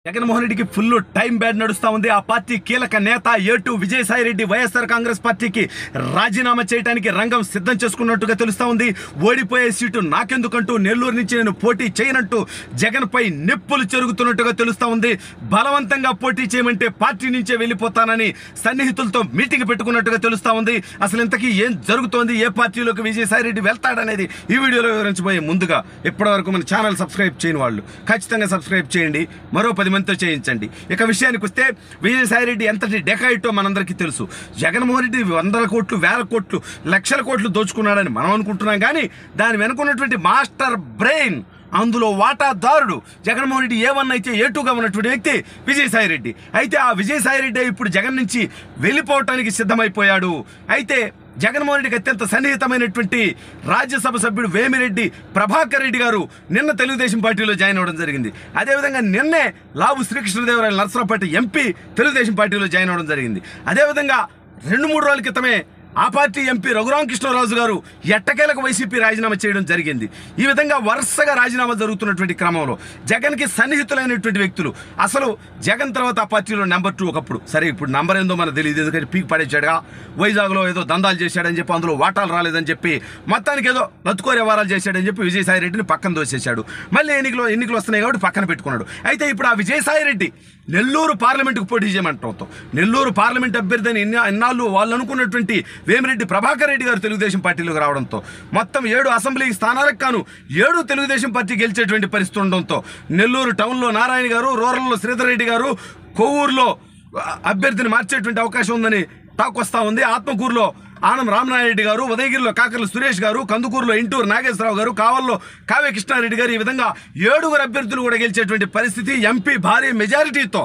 జగన్మోహన్ రెడ్డికి full time bad నడుస్తా ఉంది ఆ పార్టీ కీలక నేత ఏటు విజయసాయి రెడ్డి వైఎస్ఆర్ కాంగ్రెస్ పార్టీకి రాజీనామా చేయడానికి రంగం సిద్ధం చేసుకున్నట్టుగా తెలుస్తా ఉంది ఓడిపోయే సీటు నాకెందుకంటూ నెల్లూరు నుంచి నేను పోటీ చేయనంటూ జగన్ పై నిప్పులు చెరుగుతున్నట్టుగా తెలుస్తా ఉంది బలవంతంగా పోటీ చేయమంటే పార్టీ నుంచే వెళ్ళిపోతానని సన్నిహితులతో మీటింగ్ పెట్టుకున్నట్టుగా తెలుస్తా ఉంది అసలు ఇంతకీ ఏం జరుగుతోంది ఏ పార్టీలోకి విజయసాయి రెడ్డి వెళ్తాడనేది ఈ వీడియోలో వివరించబోయే ముందుగా ఇప్పటివరకు మన ఛానల్ సబ్స్క్రైబ్ చేయని వాళ్ళు ఖచ్చితంగా సబ్స్క్రైబ్ చేయండి మరో పది మందితో చేయించండి ఇక విషయానికి వస్తే విజయసాయి రెడ్డి ఎంతటి డెకాయిటో మనందరికీ తెలుసు జగన్మోహన్ రెడ్డి వందల కోట్లు వేల కోట్లు లక్షల కోట్లు దోచుకున్నాడని మనం అనుకుంటున్నాం కానీ దాని వెనుకున్నటువంటి మాస్టర్ బ్రెయిన్ అందులో వాటాదారుడు జగన్మోహన్ రెడ్డి ఏ వన్ అయితే ఏ టూగా ఉన్నటువంటి వ్యక్తి విజయసాయి రెడ్డి అయితే ఆ విజయసాయి రెడ్డి ఇప్పుడు జగన్ నుంచి వెళ్ళిపోవటానికి సిద్ధమైపోయాడు అయితే జగన్మోహన్ రెడ్డికి అత్యంత సన్నిహితమైనటువంటి రాజ్యసభ సభ్యుడు వేమిరెడ్డి ప్రభాకర్ రెడ్డి గారు నిన్న తెలుగుదేశం పార్టీలో జాయిన్ అవ్వడం జరిగింది అదేవిధంగా నిన్నే లావు శ్రీకృష్ణదేవరాయల నరసరావుపేట ఎంపీ తెలుగుదేశం పార్టీలో జాయిన్ అవ్వడం జరిగింది అదేవిధంగా రెండు మూడు రోజుల క్రితమే ఆ పార్టీ ఎంపీ రఘురామకృష్ణరాజు గారు ఎట్టకేలకు వైసీపీ రాజీనామా చేయడం జరిగింది ఈ విధంగా వరుసగా రాజీనామా జరుగుతున్నటువంటి క్రమంలో జగన్కి సన్నిహితులైనటువంటి వ్యక్తులు అసలు జగన్ తర్వాత ఆ పార్టీలో నెంబర్ టూ ఒకప్పుడు సరే ఇప్పుడు నెంబర్ ఏందో మనకు తెలియదు ఎందుకంటే పీక్ పడేశాడుగా వైజాగ్లో ఏదో దందాలు చేశాడని చెప్పి అందులో వాటాలు రాలేదని చెప్పి మొత్తానికి ఏదో లత్తుకోరే వారాలు చేశాడని చెప్పి విజయసాయి రెడ్డిని పక్కన దోసేశాడు మళ్ళీ ఎన్నికలు ఎన్నికలు వస్తున్నాయి కాబట్టి పక్కన పెట్టుకున్నాడు అయితే ఇప్పుడు ఆ విజయసాయి రెడ్డి నెల్లూరు పార్లమెంటుకు పోటీ చేయమంటంతో నెల్లూరు పార్లమెంట్ అభ్యర్థి అని ఎన్ని ఎన్నాళ్ళు వాళ్ళు అనుకున్నటువంటి వేమిరెడ్డి ప్రభాకర్ రెడ్డి గారు తెలుగుదేశం పార్టీలోకి రావడంతో మొత్తం ఏడు అసెంబ్లీ స్థానాలకు కాను ఏడు తెలుగుదేశం పార్టీ గెలిచేటువంటి పరిస్థితి ఉండడంతో నెల్లూరు టౌన్లో నారాయణ గారు రూరల్లో శ్రీధర్ రెడ్డి గారు కొవ్వూరులో అభ్యర్థిని మార్చేటువంటి అవకాశం ఉందని టాక్ వస్తూ ఉంది ఆత్మకూరులో ఆనం రామనారెడ్డి గారు ఉదయగిరిలో కాకర్ల సురేష్ గారు కందుకూరులో ఇంటూరు నాగేశ్వరరావు గారు కావల్లో కావ్య కృష్ణారెడ్డి గారు ఈ విధంగా ఏడుగురు అభ్యర్థులు కూడా గెలిచేటువంటి పరిస్థితి ఎంపీ భారీ మెజారిటీతో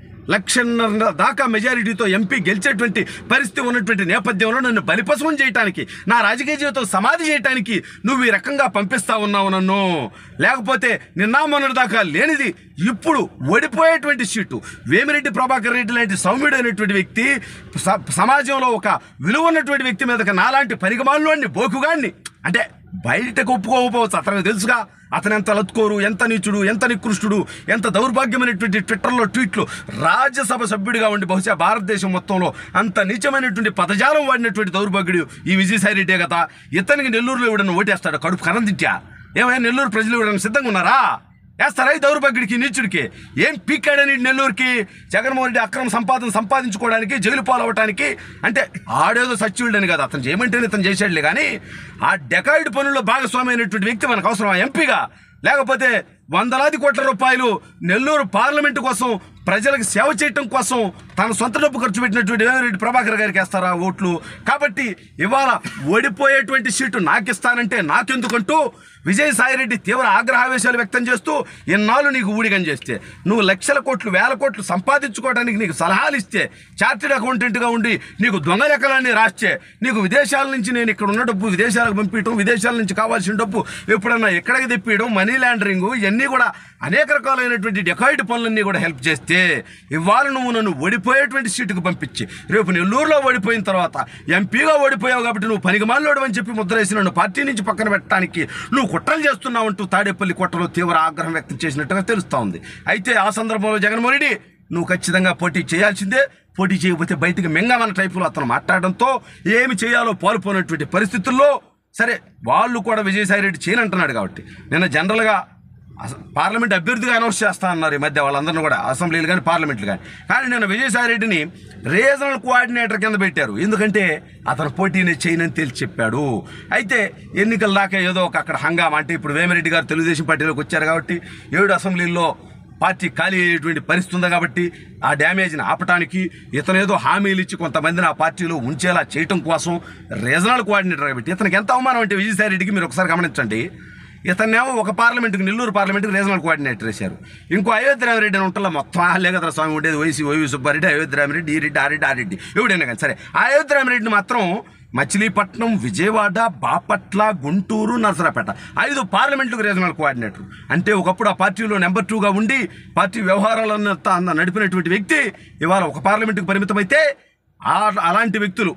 లక్షన్నర దాకా మెజారిటీతో ఎంపీ గెలిచేటువంటి పరిస్థితి ఉన్నటువంటి నేపథ్యంలో నన్ను బలిపశవం చేయటానికి నా రాజకీయ జీవితం సమాధి చేయటానికి నువ్వు ఈ రకంగా పంపిస్తా ఉన్నావు నన్ను లేకపోతే నిన్న మొన్నటి దాకా లేనిది ఇప్పుడు ఓడిపోయేటువంటి సీటు వేమిరెడ్డి ప్రభాకర్ రెడ్డి లాంటి సౌమ్యుడైనటువంటి వ్యక్తి స- సమాజంలో ఒక విలువ ఉన్నటువంటి వ్యక్తి మీద నాలాంటి పరిగమాల్లోని బోకుగాన్ని అంటే బయటకు ఒప్పుకోకపోవచ్చు అతనికి తెలుసుగా అతను ఎంత లత్కోరు ఎంత నీచుడు ఎంత నికృష్టుడు ఎంత దౌర్భాగ్యమైనటువంటి ట్విట్టర్లో ట్వీట్లు రాజ్యసభ సభ్యుడిగా ఉండి బహుశా భారతదేశం మొత్తంలో అంత నీచమైనటువంటి పదజాలం వాడినటువంటి దౌర్భాగ్యుడు ఈ విజయసాయి రెడ్డే కదా ఇతనికి నెల్లూరులో ఇవ్వడం ఓటేస్తాడు కడుపు కరం తిట్టా ఏమైనా నెల్లూరు ప్రజలు ఇవ్వడానికి సిద్ధంగా ఉన్నారా వేస్తారా ఈ దౌర్భాగ్యుడికి నీచుడికి ఏం పీకాడని నెల్లూరుకి జగన్మోహన్ రెడ్డి అక్రమ సంపాదన సంపాదించుకోవడానికి జైలు పాలవటానికి అంటే ఆడేదో సచ్యుడని కదా అతను చేయమంటేనే ఇతను చేసాడులే కానీ ఆ డెకాయిడ్ పనుల్లో భాగస్వామి అయినటువంటి వ్యక్తి మనకు అవసరం ఆ ఎంపీగా లేకపోతే వందలాది కోట్ల రూపాయలు నెల్లూరు పార్లమెంటు కోసం ప్రజలకు సేవ చేయటం కోసం తన సొంత డబ్బు ఖర్చు పెట్టినటువంటి వేమిరెడ్డి ప్రభాకర్ గారికి వేస్తారా ఓట్లు కాబట్టి ఇవాళ ఓడిపోయేటువంటి సీటు నాకు ఇస్తానంటే నాకెందుకంటూ విజయసాయిరెడ్డి తీవ్ర ఆగ్రహావేశాలు వ్యక్తం చేస్తూ ఇన్నాళ్ళు నీకు ఊడిగం చేస్తే నువ్వు లక్షల కోట్లు వేల కోట్లు సంపాదించుకోవడానికి నీకు సలహాలు ఇస్తే చార్టెడ్ అకౌంటెంట్గా ఉండి నీకు దొంగ లెక్కలన్నీ రాస్తే నీకు విదేశాల నుంచి నేను ఇక్కడ ఉన్న డబ్బు విదేశాలకు పంపించడం విదేశాల నుంచి కావాల్సిన డబ్బు ఎప్పుడన్నా ఎక్కడికి తెప్పియడం మనీ లాండరింగ్ ఇవన్నీ కూడా అనేక రకాలైనటువంటి డెకాయిడ్ పనులన్నీ కూడా హెల్ప్ చేస్తే ఇవాళ నువ్వు నన్ను ఓడిపోయేటువంటి సీటుకు పంపించి రేపు నెల్లూరులో ఓడిపోయిన తర్వాత ఎంపీగా ఓడిపోయావు కాబట్టి నువ్వు పనికిమాలోడు అని చెప్పి ముద్ర వేసి నన్ను పార్టీ నుంచి పక్కన పెట్టడానికి నువ్వు కుట్రలు చేస్తున్నావంటూ తాడేపల్లి కుట్రలో తీవ్ర ఆగ్రహం వ్యక్తం చేసినట్టుగా తెలుస్తూ ఉంది అయితే ఆ సందర్భంలో జగన్మోహన్ రెడ్డి నువ్వు ఖచ్చితంగా పోటీ చేయాల్సిందే పోటీ చేయకపోతే బయటికి మింగమన్న టైపులో అతను మాట్లాడడంతో ఏమి చేయాలో పాల్పోయినటువంటి పరిస్థితుల్లో సరే వాళ్ళు కూడా విజయసాయి రెడ్డి చేయనంటున్నాడు కాబట్టి నిన్న జనరల్గా అస- పార్లమెంట్ అభ్యర్థిగా అనౌన్స్ చేస్తా అన్నారు ఈ మధ్య వాళ్ళందరినీ కూడా అసెంబ్లీలు కానీ పార్లమెంట్లు కానీ కానీ నేను విజయసాయి రెడ్డిని రీజనల్ కోఆర్డినేటర్ కింద పెట్టారు ఎందుకంటే అతను పోటీని చేయనని తేల్చి చెప్పాడు అయితే ఎన్నికల దాకా ఏదో ఒక అక్కడ హంగామా అంటే ఇప్పుడు వేమిరెడ్డి గారు తెలుగుదేశం పార్టీలోకి వచ్చారు కాబట్టి ఏడు అసెంబ్లీల్లో పార్టీ ఖాళీ అయ్యేటువంటి పరిస్థితి ఉంది కాబట్టి ఆ డ్యామేజ్ని ఆపటానికి ఇతను ఏదో హామీలు ఇచ్చి కొంతమందిని ఆ పార్టీలో ఉంచేలా చేయటం కోసం రీజనల్ కోఆర్డినేటర్ కాబట్టి ఇతనికి ఎంత అవమానం అంటే విజయసాయి రెడ్డికి మీరు ఒకసారి గమనించండి ఇతన్నేమో ఒక పార్లమెంట్కి నెల్లూరు పార్లమెంట్కి రీజనల్ కోఆర్డినేటర్ వేశారు ఇంకో అయోధ్య రామిరెడ్డి అని ఉంటుందా మొత్తం ఆలే కదా స్వామి ఉండేది వైసీ వైవి సుబ్బారెడ్డి అయోధ్య రామిరెడ్డి ఈ రెడ్డి ఆ రెడ్డి ఆ రెడ్డి ఎవడైనా కానీ సరే ఆ అయోధ్య రామిరెడ్డిని మాత్రం మచిలీపట్నం విజయవాడ బాపట్ల గుంటూరు నరసరాపేట ఐదు పార్లమెంట్లకు రీజనల్ కోఆర్డినేటర్ అంటే ఒకప్పుడు ఆ పార్టీలో నెంబర్ టూగా ఉండి పార్టీ వ్యవహారాలన్నంతా నడిపినటువంటి వ్యక్తి ఇవాళ ఒక పార్లమెంటుకు పరిమితమైతే ఆ అలాంటి వ్యక్తులు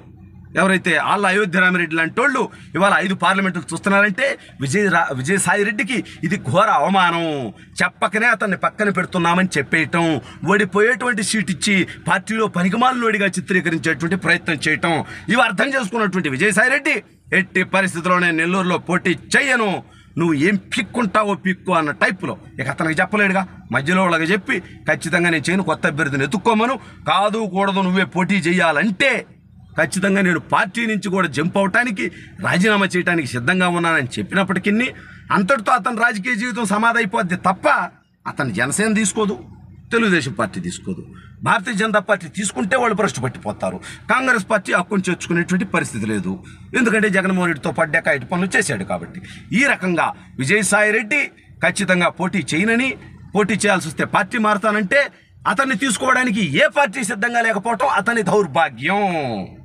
ఎవరైతే ఆళ్ళ అయోధ్య రామిరెడ్డి లాంటి వాళ్ళు ఇవాళ ఐదు పార్లమెంట్లు చూస్తున్నారంటే విజయ్ రా విజయసాయి రెడ్డికి ఇది ఘోర అవమానం చెప్పకనే అతన్ని పక్కన పెడుతున్నామని చెప్పేయటం ఓడిపోయేటువంటి సీట్ ఇచ్చి పార్టీలో పనికిమాలినోడిగా చిత్రీకరించేటువంటి ప్రయత్నం చేయటం ఇవి అర్థం చేసుకున్నటువంటి విజయసాయి రెడ్డి ఎట్టి పరిస్థితుల్లో నేను నెల్లూరులో పోటీ చెయ్యను నువ్వు ఏం పిక్కుంటావో పిక్కు అన్న టైప్లో ఇక అతనికి చెప్పలేడుగా మధ్యలో వాళ్ళకి చెప్పి ఖచ్చితంగా నేను చేయను కొత్త అభ్యర్థిని ఎత్తుక్కోమను కాదు కూడదు నువ్వే పోటీ చేయాలంటే ఖచ్చితంగా నేను పార్టీ నుంచి కూడా జంప్ అవటానికి రాజీనామా చేయడానికి సిద్ధంగా ఉన్నానని చెప్పినప్పటికీ అంతటితో అతని రాజకీయ జీవితం సమాధైపోద్ది తప్ప అతను జనసేన తీసుకోదు తెలుగుదేశం పార్టీ తీసుకోదు భారతీయ జనతా పార్టీ తీసుకుంటే వాళ్ళు భ్రష్టు పట్టిపోతారు కాంగ్రెస్ పార్టీ హక్కును చేర్చుకునేటువంటి పరిస్థితి లేదు ఎందుకంటే జగన్మోహన్ రెడ్డితో పడ్డాక ఇటు పనులు చేశాడు కాబట్టి ఈ రకంగా విజయసాయి రెడ్డి ఖచ్చితంగా పోటీ చేయనని పోటీ చేయాల్సి వస్తే పార్టీ మారుతానంటే అతన్ని తీసుకోవడానికి ఏ పార్టీ సిద్ధంగా లేకపోవటం అతని దౌర్భాగ్యం